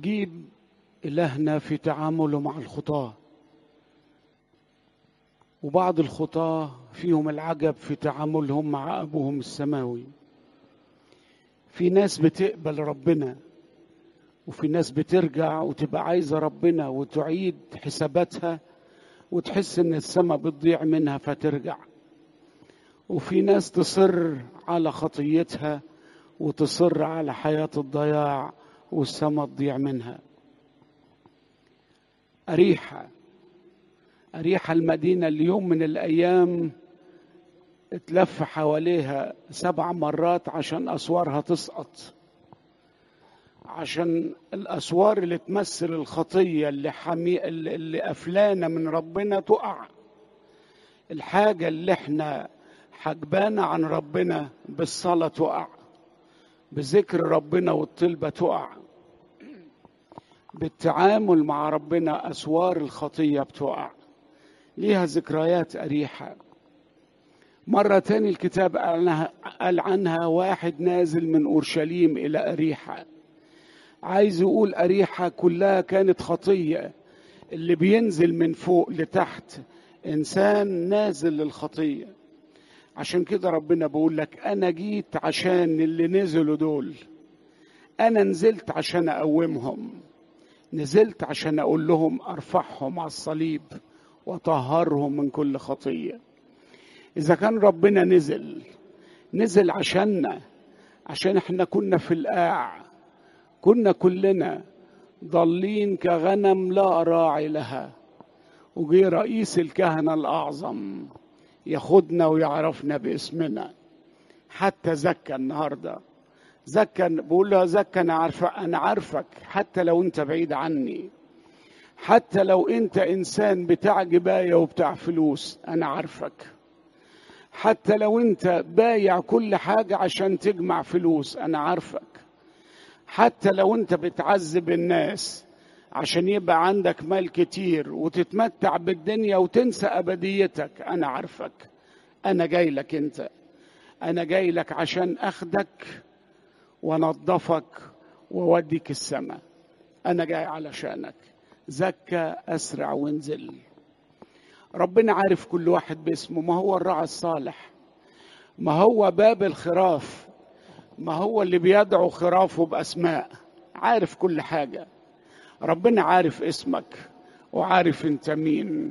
عجيب إلهنا في تعامله مع الخطاة وبعض الخطاة فيهم العجب في تعاملهم مع أبوهم السماوي في ناس بتقبل ربنا وفي ناس بترجع وتبقى عايزة ربنا وتعيد حساباتها وتحس إن السماء بتضيع منها فترجع وفي ناس تصر على خطيتها وتصر على حياة الضياع والسماء تضيع منها أريحة أريحة المدينة اليوم من الأيام اتلف حواليها سبع مرات عشان أسوارها تسقط عشان الأسوار اللي تمثل الخطية اللي, حمي... اللي قفلانا من ربنا تقع الحاجة اللي احنا حجبانا عن ربنا بالصلاة تقع بذكر ربنا والطلبة تقع بالتعامل مع ربنا أسوار الخطية بتقع ليها ذكريات أريحة مرة تاني الكتاب قال عنها واحد نازل من أورشليم إلى أريحة عايز يقول أريحة كلها كانت خطية اللي بينزل من فوق لتحت إنسان نازل للخطية عشان كده ربنا بيقول لك أنا جيت عشان اللي نزلوا دول أنا نزلت عشان أقومهم نزلت عشان أقول لهم أرفعهم على الصليب وطهرهم من كل خطية إذا كان ربنا نزل نزل عشاننا عشان احنا كنا في القاع كنا كلنا ضالين كغنم لا راعي لها وجي رئيس الكهنة الأعظم ياخدنا ويعرفنا باسمنا حتى زكى النهارده زكى بقول له زكى انا عارفه انا عارفك حتى لو انت بعيد عني حتى لو انت انسان بتاع جبايه وبتاع فلوس انا عارفك حتى لو انت بايع كل حاجه عشان تجمع فلوس انا عارفك حتى لو انت بتعذب الناس عشان يبقى عندك مال كتير وتتمتع بالدنيا وتنسى ابديتك انا عارفك انا جاي لك انت انا جاي لك عشان اخدك وانضفك واوديك السماء انا جاي علشانك زكى اسرع وانزل ربنا عارف كل واحد باسمه ما هو الراعي الصالح ما هو باب الخراف ما هو اللي بيدعو خرافه باسماء عارف كل حاجه ربنا عارف اسمك وعارف انت مين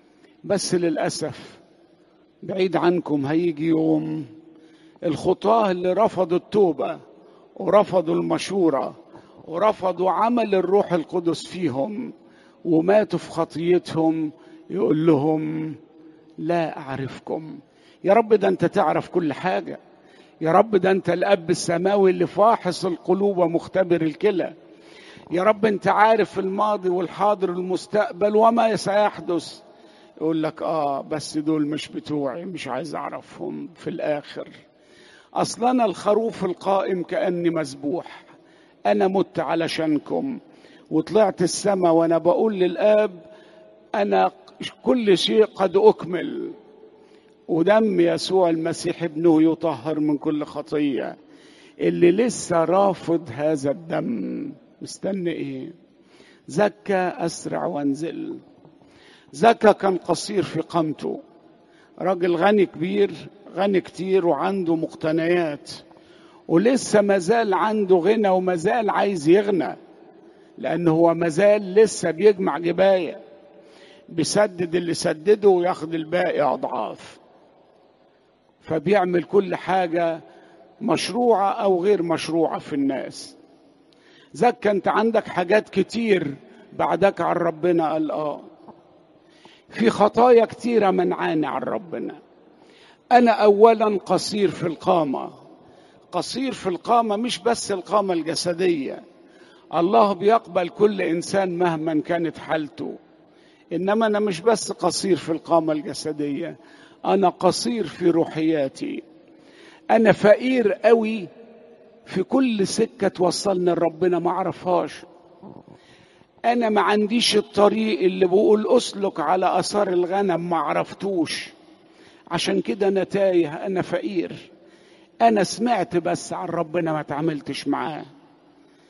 بس للاسف بعيد عنكم هيجي يوم الخطاه اللي رفضوا التوبه ورفضوا المشوره ورفضوا عمل الروح القدس فيهم وماتوا في خطيتهم يقول لهم لا اعرفكم يا رب ده انت تعرف كل حاجه يا رب ده انت الاب السماوي اللي فاحص القلوب ومختبر الكلى يا رب انت عارف الماضي والحاضر والمستقبل وما سيحدث يقول لك اه بس دول مش بتوعي مش عايز اعرفهم في الاخر اصلا انا الخروف القائم كاني مذبوح انا مت علشانكم وطلعت السماء وانا بقول للاب انا كل شيء قد اكمل ودم يسوع المسيح ابنه يطهر من كل خطيه اللي لسه رافض هذا الدم مستني ايه زكى اسرع وانزل زكى كان قصير في قامته راجل غني كبير غني كتير وعنده مقتنيات ولسه مازال عنده غنى ومازال عايز يغنى لأنه هو مازال لسه بيجمع جباية بيسدد اللي سدده وياخد الباقي أضعاف فبيعمل كل حاجة مشروعة أو غير مشروعة في الناس زكى أنت عندك حاجات كتير بعدك عن ربنا قال آه في خطايا كتيرة منعاني عن ربنا أنا أولا قصير في القامة قصير في القامة مش بس القامة الجسدية الله بيقبل كل إنسان مهما كانت حالته إنما أنا مش بس قصير في القامة الجسدية أنا قصير في روحياتي أنا فقير قوي في كل سكة توصلني لربنا ما أعرفهاش أنا ما عنديش الطريق اللي بقول أسلك على أثار الغنم ما عرفتوش عشان كده أنا تايه أنا فقير أنا سمعت بس عن ربنا ما تعاملتش معاه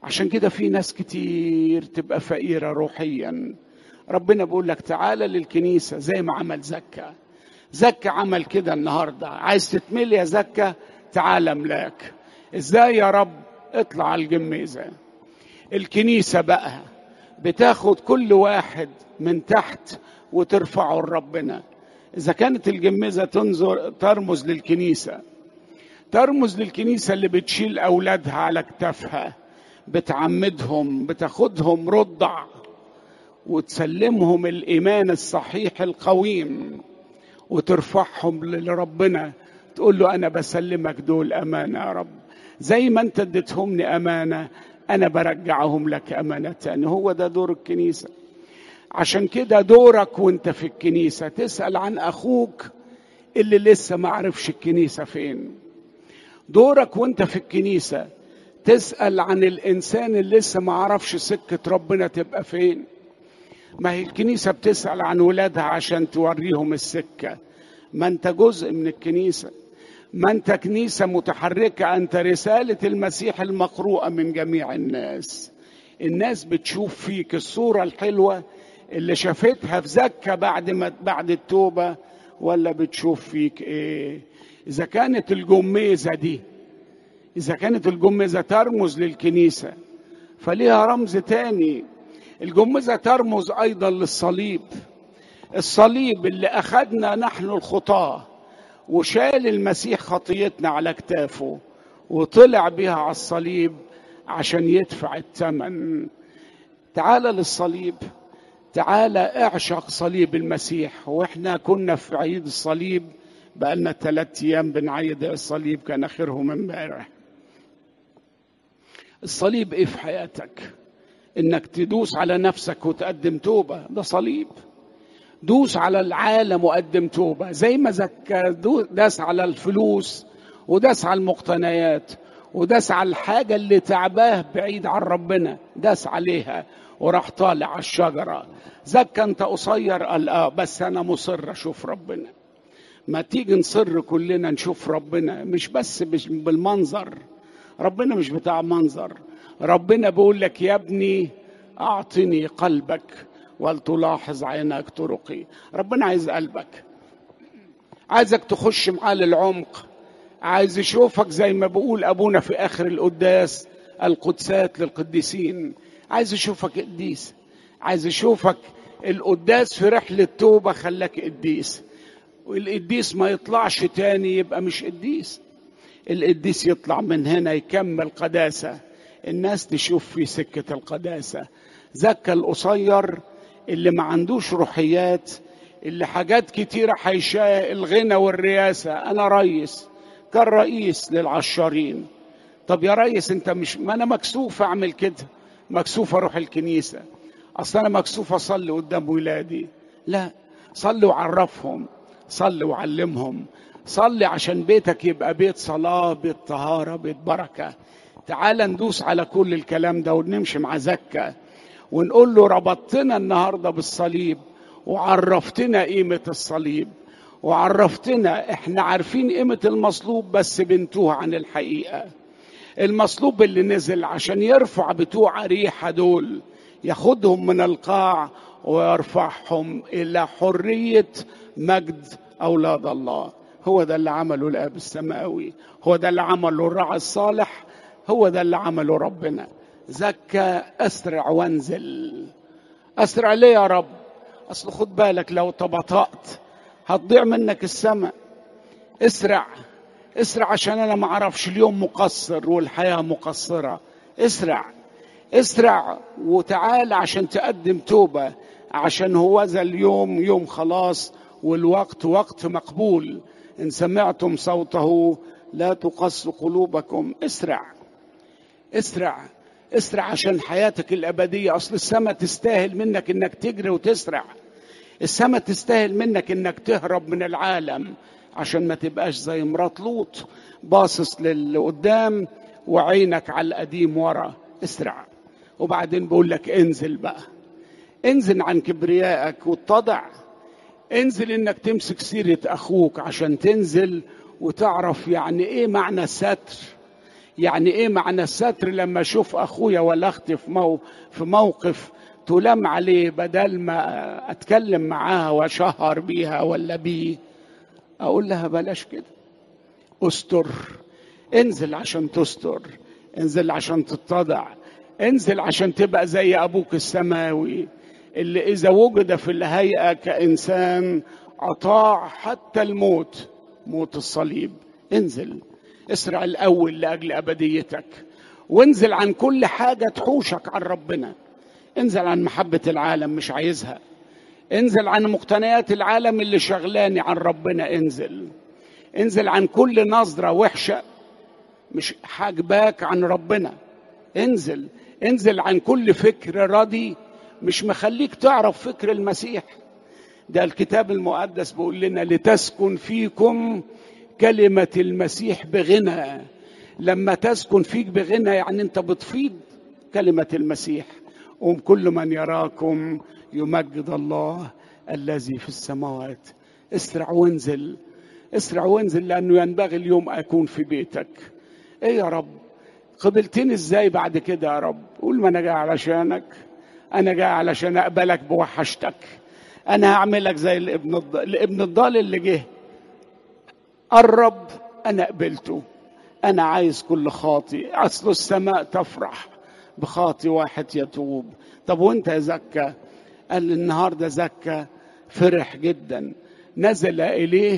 عشان كده في ناس كتير تبقى فقيرة روحيا ربنا بيقول لك تعالى للكنيسة زي ما عمل زكا زكا عمل كده النهاردة عايز تتملي يا زكا تعالى ملاك ازاي يا رب اطلع على الجميزة الكنيسة بقى بتاخد كل واحد من تحت وترفعه لربنا إذا كانت الجميزة تنظر ترمز للكنيسة ترمز للكنيسة اللي بتشيل أولادها على كتافها بتعمدهم بتاخدهم رضع وتسلمهم الإيمان الصحيح القويم وترفعهم لربنا تقول له أنا بسلمك دول أمانة يا رب زي ما أنت اديتهمني أمانة أنا برجعهم لك أمانة تاني هو ده دور الكنيسة عشان كده دورك وانت في الكنيسة تسأل عن أخوك اللي لسه ما عرفش الكنيسة فين دورك وانت في الكنيسة تسأل عن الإنسان اللي لسه ما عرفش سكة ربنا تبقى فين ما هي الكنيسة بتسأل عن ولادها عشان توريهم السكة ما انت جزء من الكنيسة ما انت كنيسة متحركة انت رسالة المسيح المقروءة من جميع الناس الناس بتشوف فيك الصورة الحلوة اللي شافتها في زكة بعد ما بعد التوبة ولا بتشوف فيك ايه اذا كانت الجميزة دي اذا كانت الجميزة ترمز للكنيسة فليها رمز تاني الجميزة ترمز ايضا للصليب الصليب اللي اخذنا نحن الخطاه وشال المسيح خطيتنا على كتافه وطلع بها على الصليب عشان يدفع الثمن تعال للصليب تعال اعشق صليب المسيح واحنا كنا في عيد الصليب بقالنا ثلاث ايام بنعيد الصليب كان اخرهم امبارح الصليب ايه في حياتك انك تدوس على نفسك وتقدم توبه ده صليب دوس على العالم وقدم توبة زي ما زكى داس على الفلوس وداس على المقتنيات وداس على الحاجة اللي تعباه بعيد عن ربنا داس عليها وراح طالع على الشجرة زكى انت قصير قال اه بس انا مصر اشوف ربنا ما تيجي نصر كلنا نشوف ربنا مش بس بالمنظر ربنا مش بتاع منظر ربنا بيقول لك يا ابني اعطني قلبك ولتلاحظ عينك طرقي ربنا عايز قلبك عايزك تخش معاه للعمق عايز يشوفك زي ما بقول ابونا في اخر القداس القدسات للقديسين عايز يشوفك قديس عايز يشوفك القداس في رحلة توبة خلاك قديس والقديس ما يطلعش تاني يبقى مش قديس القديس يطلع من هنا يكمل قداسة الناس تشوف في سكة القداسة زكى القصير اللي ما عندوش روحيات اللي حاجات كتيرة حيشاء الغنى والرياسة أنا ريس كان رئيس للعشارين طب يا ريس أنت مش ما أنا مكسوف أعمل كده مكسوف أروح الكنيسة أصل أنا مكسوف أصلي قدام ولادي لا صلي وعرفهم صلي وعلمهم صلي عشان بيتك يبقى بيت صلاة بيت طهارة بيت بركة تعال ندوس على كل الكلام ده ونمشي مع زكه ونقول له ربطتنا النهارده بالصليب وعرفتنا قيمه الصليب وعرفتنا احنا عارفين قيمه المصلوب بس بنتوه عن الحقيقه المصلوب اللي نزل عشان يرفع بتوع ريحه دول ياخدهم من القاع ويرفعهم الى حريه مجد اولاد الله هو ده اللي عمله الاب السماوي هو ده اللي عمله الراعي الصالح هو ده اللي عمله ربنا زكى اسرع وانزل اسرع ليه يا رب اصل خد بالك لو تبطأت هتضيع منك السماء اسرع اسرع عشان انا ما اعرفش اليوم مقصر والحياه مقصره اسرع اسرع وتعال عشان تقدم توبه عشان هو ذا اليوم يوم خلاص والوقت وقت مقبول ان سمعتم صوته لا تقص قلوبكم اسرع اسرع اسرع عشان حياتك الأبدية أصل السماء تستاهل منك إنك تجري وتسرع السماء تستاهل منك إنك تهرب من العالم عشان ما تبقاش زي مرات لوط باصص للي قدام وعينك على القديم ورا اسرع وبعدين بقول لك انزل بقى انزل عن كبريائك واتضع انزل انك تمسك سيرة اخوك عشان تنزل وتعرف يعني ايه معنى الستر يعني ايه معنى الستر لما اشوف اخويا ولا اختي في مو في موقف تلام عليه بدل ما اتكلم معاها واشهر بيها ولا بيه اقول لها بلاش كده استر انزل عشان تستر انزل عشان تتضع انزل عشان تبقى زي ابوك السماوي اللي اذا وجد في الهيئه كانسان اطاع حتى الموت موت الصليب انزل اسرع الاول لاجل ابديتك وانزل عن كل حاجه تحوشك عن ربنا انزل عن محبه العالم مش عايزها انزل عن مقتنيات العالم اللي شغلاني عن ربنا انزل انزل عن كل نظره وحشه مش حاجباك عن ربنا انزل انزل عن كل فكر ردي مش مخليك تعرف فكر المسيح ده الكتاب المقدس بيقول لنا لتسكن فيكم كلمة المسيح بغنى لما تسكن فيك بغنى يعني انت بتفيض كلمة المسيح قوم كل من يراكم يمجد الله الذي في السماوات اسرع وانزل اسرع وانزل لانه ينبغي اليوم اكون في بيتك ايه يا رب قبلتني ازاي بعد كده يا رب قول ما انا جاي علشانك انا جاي علشان اقبلك بوحشتك انا هعملك زي الابن الضال الابن الضال اللي جه قرب انا قبلته انا عايز كل خاطي اصل السماء تفرح بخاطي واحد يتوب طب وانت يا زكا قال النهارده زكا فرح جدا نزل اليه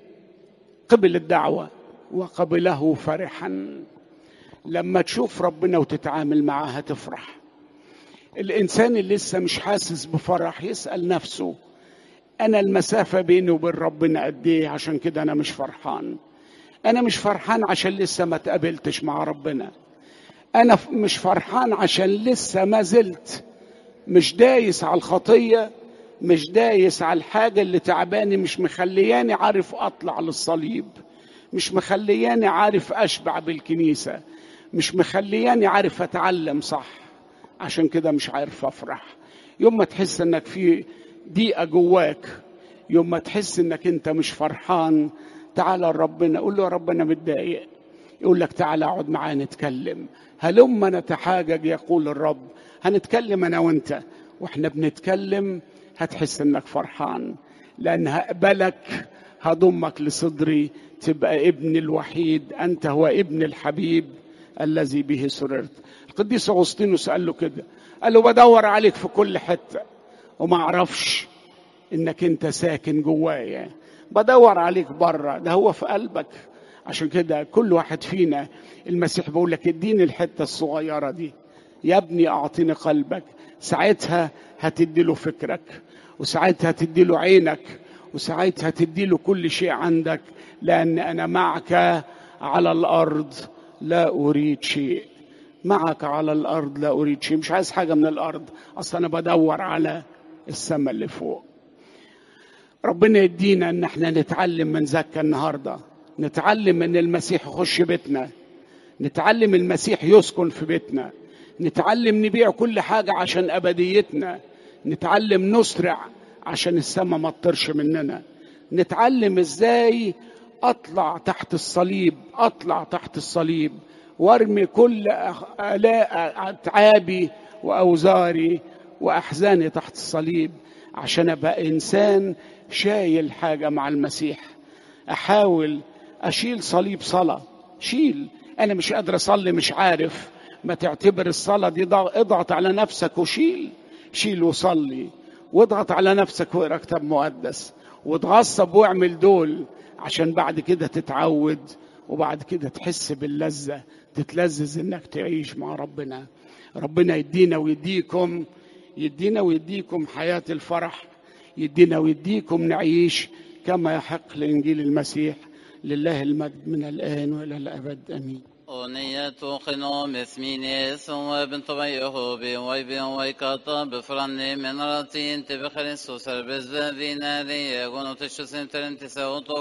قبل الدعوه وقبله فرحا لما تشوف ربنا وتتعامل معاه هتفرح الانسان اللي لسه مش حاسس بفرح يسال نفسه انا المسافه بيني وبين ربنا قد ايه عشان كده انا مش فرحان انا مش فرحان عشان لسه ما تقابلتش مع ربنا انا مش فرحان عشان لسه ما زلت مش دايس على الخطيه مش دايس على الحاجه اللي تعباني مش مخلياني عارف اطلع للصليب مش مخلياني عارف اشبع بالكنيسه مش مخلياني عارف اتعلم صح عشان كده مش عارف افرح يوم ما تحس انك في ضيقه جواك يوم ما تحس انك انت مش فرحان تعالى لربنا قول له يا رب انا متضايق يقول لك تعالى اقعد معاه نتكلم هلما نتحاجج يقول الرب هنتكلم انا وانت واحنا بنتكلم هتحس انك فرحان لان هقبلك هضمك لصدري تبقى ابن الوحيد انت هو ابن الحبيب الذي به سررت القديس اغسطينوس قال له كده قال له بدور عليك في كل حته وما اعرفش انك انت ساكن جوايا بدور عليك بره ده هو في قلبك عشان كده كل واحد فينا المسيح بيقول لك اديني الحته الصغيره دي يا ابني اعطيني قلبك ساعتها هتدي له فكرك وساعتها هتدي له عينك وساعتها تدي له كل شيء عندك لان انا معك على الارض لا اريد شيء معك على الارض لا اريد شيء مش عايز حاجه من الارض اصل انا بدور على السماء اللي فوق ربنا يدينا ان احنا نتعلم من زكا النهارده نتعلم ان المسيح يخش بيتنا نتعلم المسيح يسكن في بيتنا نتعلم نبيع كل حاجه عشان ابديتنا نتعلم نسرع عشان السماء ما تطرش مننا نتعلم ازاي اطلع تحت الصليب اطلع تحت الصليب وارمي كل اتعابي واوزاري واحزاني تحت الصليب عشان ابقى انسان شايل حاجه مع المسيح احاول اشيل صليب صلاه شيل انا مش قادر اصلي مش عارف ما تعتبر الصلاه دي اضغط على نفسك وشيل شيل وصلي واضغط على نفسك واقرا كتاب مقدس واتغصب واعمل دول عشان بعد كده تتعود وبعد كده تحس باللذة تتلذذ انك تعيش مع ربنا ربنا يدينا ويديكم يدينا ويديكم حياة الفرح يدينا ويديكم نعيش كما يحق لإنجيل المسيح لله المجد من الآن وإلى الأبد آمين أغنية خنوم اسمينيس وابن طبيعه بويب ويكاتا بفرن من راتين تبخرين سوسر بزبين ري يغنو تشسين ترنتي سوتو